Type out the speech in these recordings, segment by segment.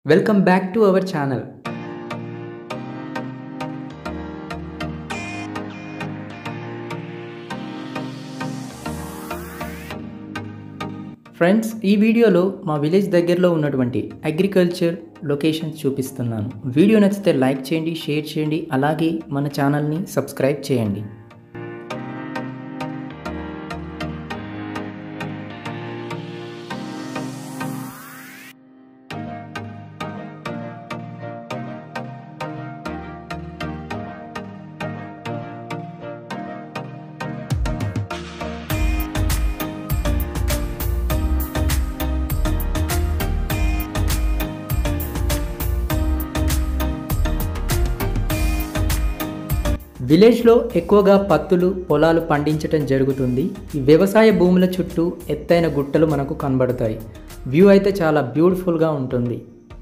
welcome back to our channel friends ఈ వీడియోలో మా విలేజ్ దగ్గరలో ఉన్నటువంటి అగ్రికల్చర్ లొకేషన్స్ చూపిస్తున్నాను వీడియో నచ్చితే లైక్ చేయండి షేర్ చేయండి అలాగే మన ఛానల్ని సబ్స్క్రైబ్ చేయండి విలేజ్లో ఎక్కువగా పత్తులు పొలాలు పండించటం జరుగుతుంది ఈ వ్యవసాయ భూముల చుట్టూ ఎత్తైన గుట్టలు మనకు కనబడతాయి వ్యూ అయితే చాలా బ్యూటిఫుల్గా ఉంటుంది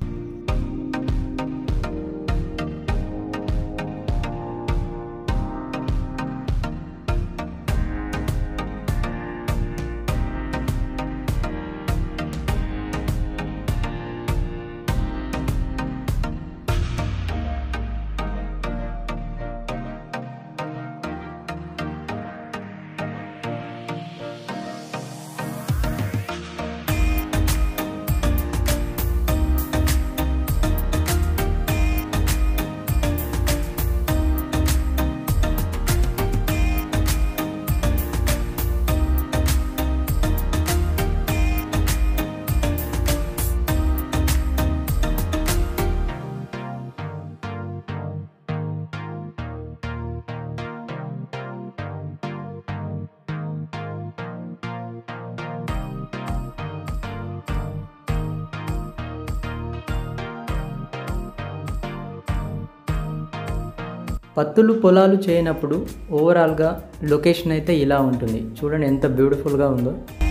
పత్తులు పొలాలు చేయనప్పుడు ఓవరాల్గా లొకేషన్ అయితే ఇలా ఉంటుంది చూడండి ఎంత బ్యూటిఫుల్గా ఉందో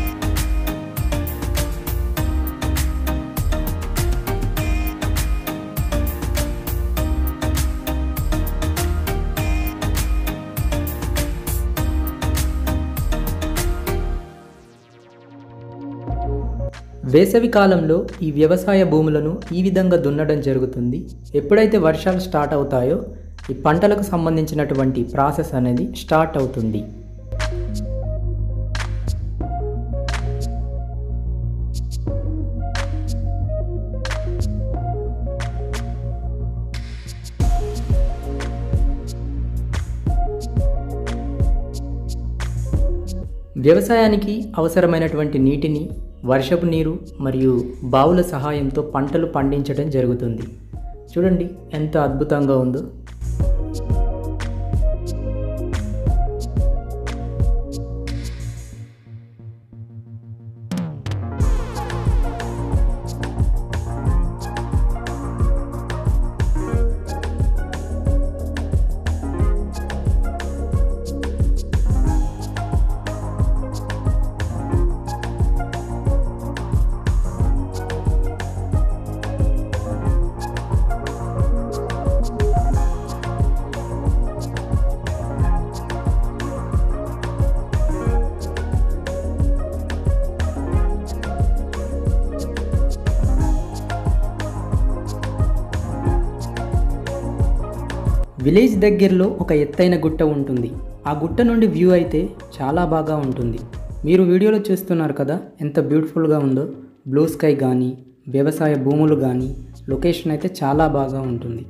వేసవి కాలంలో ఈ వ్యవసాయ భూములను ఈ విధంగా దున్నడం జరుగుతుంది ఎప్పుడైతే వర్షాలు స్టార్ట్ అవుతాయో ఈ పంటలకు సంబంధించినటువంటి ప్రాసెస్ అనేది స్టార్ట్ అవుతుంది వ్యవసాయానికి అవసరమైనటువంటి నీటిని వర్షపు నీరు మరియు బావుల సహాయంతో పంటలు పండించడం జరుగుతుంది చూడండి ఎంత అద్భుతంగా ఉందో విలేజ్ దగ్గరలో ఒక ఎత్తైన గుట్ట ఉంటుంది ఆ గుట్ట నుండి వ్యూ అయితే చాలా బాగా ఉంటుంది మీరు వీడియోలో చూస్తున్నారు కదా ఎంత బ్యూటిఫుల్గా ఉందో బ్లూ స్కై కానీ వ్యవసాయ భూములు కానీ లొకేషన్ అయితే చాలా బాగా ఉంటుంది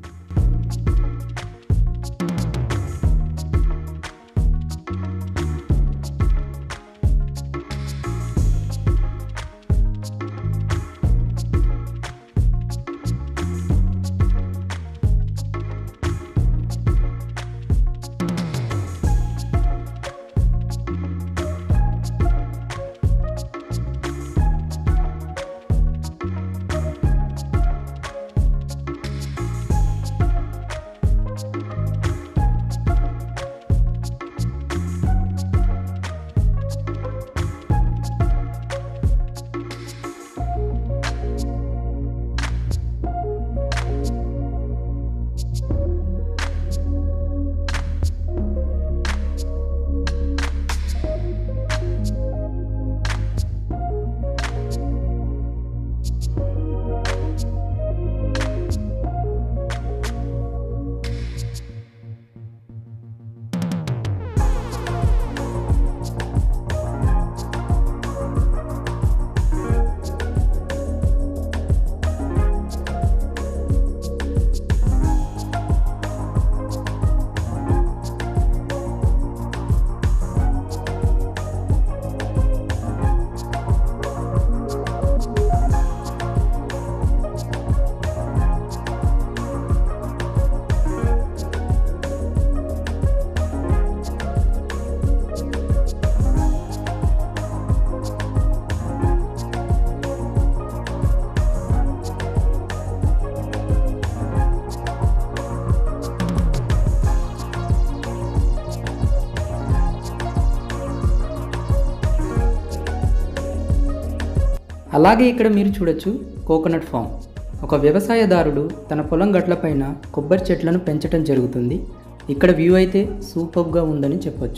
అలాగే ఇక్కడ మీరు చూడొచ్చు కోకోనట్ ఫామ్ ఒక వ్యవసాయదారుడు తన పొలం గట్లపైన కొబ్బరి చెట్లను పెంచడం జరుగుతుంది ఇక్కడ వ్యూ అయితే సూపర్గా ఉందని చెప్పొచ్చు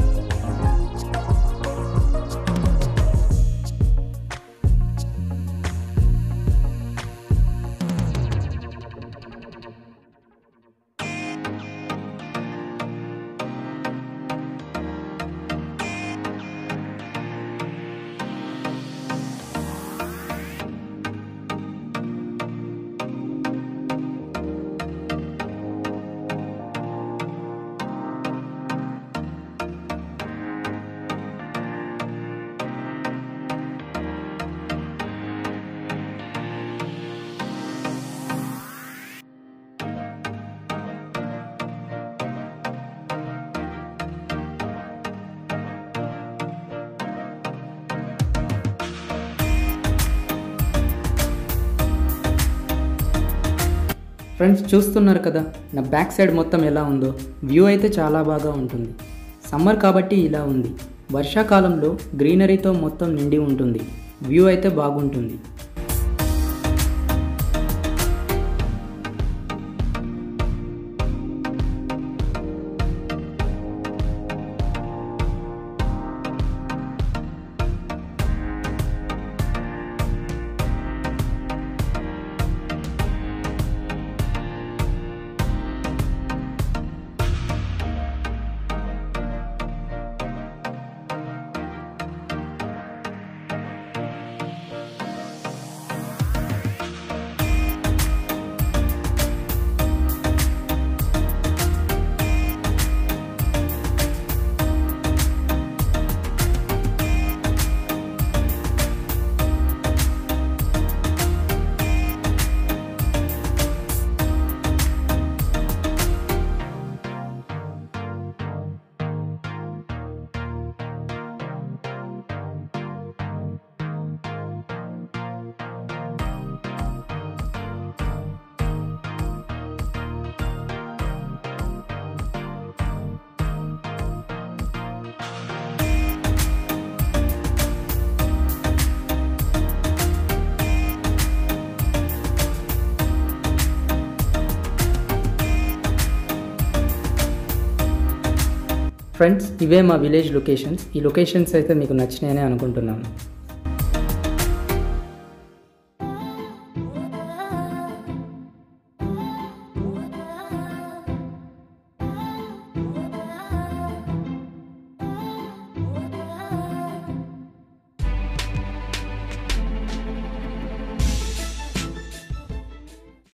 ఫ్రెండ్స్ చూస్తున్నారు కదా నా బ్యాక్ సైడ్ మొత్తం ఎలా ఉందో వ్యూ అయితే చాలా బాగా ఉంటుంది సమ్మర్ కాబట్టి ఇలా ఉంది వర్షాకాలంలో గ్రీనరీతో మొత్తం నిండి ఉంటుంది వ్యూ అయితే బాగుంటుంది ఫ్రెండ్స్ ఇవే మా విలేజ్ లొకేషన్స్ ఈ లొకేషన్స్ అయితే మీకు నచ్చినాయని అనుకుంటున్నాను